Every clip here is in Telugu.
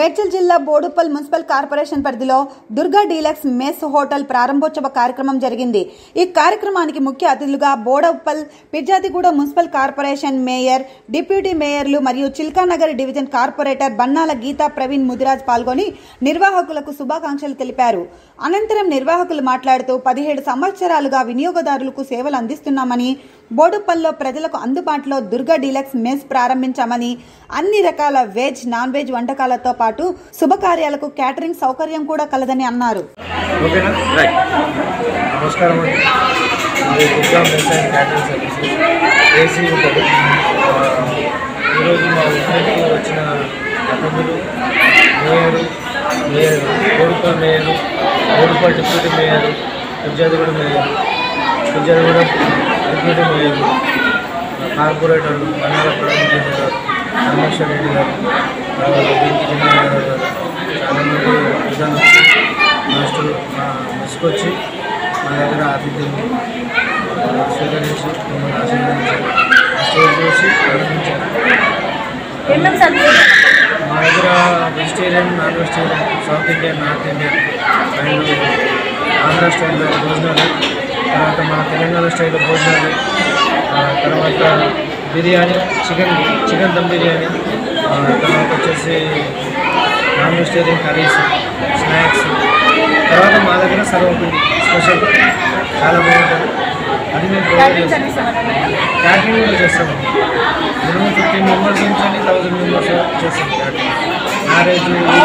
మేడ్చల్ జిల్లా బోడుపల్ మున్సిపల్ కార్పొరేషన్ పరిధిలో దుర్గా డీలక్స్ మెస్ హోటల్ ప్రారంభోత్సవ కార్యక్రమం జరిగింది ఈ కార్యక్రమానికి ముఖ్య అతిథులుగా Boduppal Peerzadiguda municipal corporation mayor deputy మేయర్లు మరియు చిల్కానగర్ డివిజన్ కార్పొరేటర్ బన్నాల గీతా ప్రవీణ్ ముదిరాజ్ పాల్గొని నిర్వాహకులకు శుభాకాంక్షలు తెలిపారు అనంతరం నిర్వాహకులు మాట్లాడుతూ పదిహేడు సంవత్సరాలుగా వినియోగదారులకు సేవలు అందిస్తున్నామని బోడుపల్లో ప్రజలకు అందుబాటులో దుర్గా డీలక్స్ మెస్ ప్రారంభించామని అన్ని రకాల వెజ్ నాన్ వెజ్ వంటకాలతో పాటు శుభకార్యాలకు క్యాటరింగ్ సౌకర్యం కూడా కలదని అన్నారు ఓకేనా రైట్ నమస్కారం అండి ఇది Durga mess and catering services AC ఉంటుంది ఆ, ఈరోజు మా ఊరికి వచ్చిన అతిథులు mayor mayor Boduppal mayor Boduppal deputy mayor విద్యార్థిగూడ మేయరు విద్యార్థిగూడ డిప్యూటీ మేయరు కార్పొరేటర్లు బండాల ప్రధానమంత్రి గారు రామేశ్వర రెడ్డి గారు తర్వాత వెంకీ చిన్నారాయణ గారు చాలామంది ప్రజలు మాస్టర్లు మా మెస్కి వచ్చి మా దగ్గర ఆతిథ్యం స్వీకరించి మమ్మల్ని ఆశీర్వదించారు స్టేజ్ చూసి ఆనందించారు ఏమేమి సర్వీస్ మా దగ్గర vegetarian non vegetarian south Indian north Indian and Andhra స్టైల్లో భోజనాలు తర్వాత మన తెలంగాణ స్టైల్లో భోజనాలు ఆ, తర్వాత బిర్యానీ చికెన్ చికెన్ దమ్ బిర్యానీ ఆ, తర్వాత వచ్చేసి నాన్ వెజిటేరియన్ కర్రీస్ స్నాక్స్ తర్వాత మా దగ్గర సర్వపిండి స్పెషల్ చాలా బాగుంటుంది అది మేము ప్రొవైడ్ క్యాటరింగ్ చేస్తాం సర్వీస్ ఏమైనా క్యాటరింగ్ కూడా చేస్తాము మినిమం ఫిఫ్టీన్ మెంబర్స్ నుంచి అని థౌసండ్ మెంబర్స్ చేస్తాం క్యాటరింగ్ మ్యారేజ్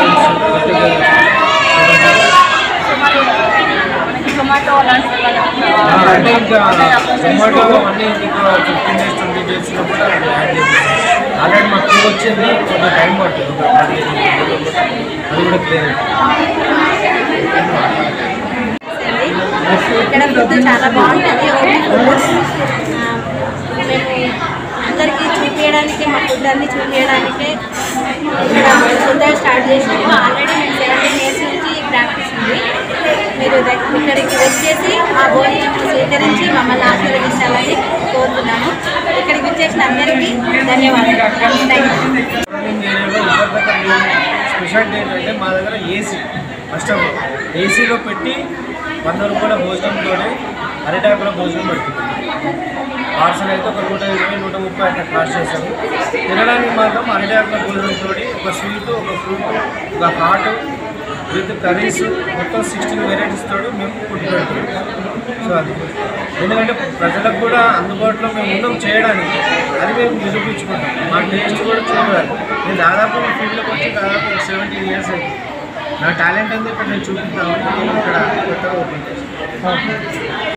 మరి మనకి జొమాటో అలాంటివి ఏమైనా అంటే ఇంకా ఉన్నాయా? జొమాటో అన్నీ ఇంకా ఫిఫ్టీన్ డేస్ ట్వంటీ డేస్ కూడా అది యాడ్ చేస్తాం ఆల్రెడీ మాకు క్యూ వచ్చింది కొంచెం టైం పడుతుంది ఒక పదిహేను రోజులు. అది కూడా క్లియర్ ఇక్కడ ఫుడ్ చాలా బాగుంటుంది ఓన్లీ ఫుడ్ మేము అందరికీ చూపించడానికి మా ఫుడ్ అన్ని చూపించడానికి ఇక్కడ కొత్తగా స్టార్ట్ చేసినాము ఆల్రెడీ మేము సెవెంటీన్ ఇయర్స్ నుంచి ప్రాక్టీస్ ఉంది మీరు దగ్గ- ఇక్కడికి వచ్చేసి ఆ భోజనం స్వీకరించి మమ్మల్ని ఆశీర్వదించాలని కోరుతున్నాము ఇక్కడికి వచ్చేసిన అందరికీ ధన్యవాదాలు థ్యాంక్ యూ రన్నింగ్ ఏరియాలో ఇప్పటిదాకా స్పెషాలిటీ ఏంటంటే మా దగ్గర ఏసీ ఫస్ట్ ఆఫ్ ఆల్ ఏసీలో పెట్టి వంద రూపాయల భోజనంతో అరిటాకుల భోజనం పెడుతుంది పార్సల్ అయితే ఒక నూట ఇరవై నూట ముప్పై అట్లా కాస్ట్ చేస్తాము తినడానికి మాత్రం అరిటాకుల భోజనంతో ఒక స్వీట్ ఒక ఫ్రూట్ ఒక హాట్ విత్ కర్రీస్ మొత్తం సిక్స్టీన్ వెరైటీస్ తోటి మేము ఫుడ్ పెడుతున్నాం సో అది ఎందుకంటే ప్రజలకు కూడా అందుబాటులో మేము ఉన్నాం చేయడానికి అది మేము నిరూపించుకుంటాం మా టేస్ట్ కూడా చూడాలి నేను దాదాపు ఫీల్డ్లోకి వచ్చి దాదాపు సెవెంటీన్ ఇయర్స్ అయింది నా టాలెంట్ అంతా ఇక్కడ నేను చూపిస్తామని నేను ఇక్కడ కొత్తగా ఓపెన్ చేస్తాను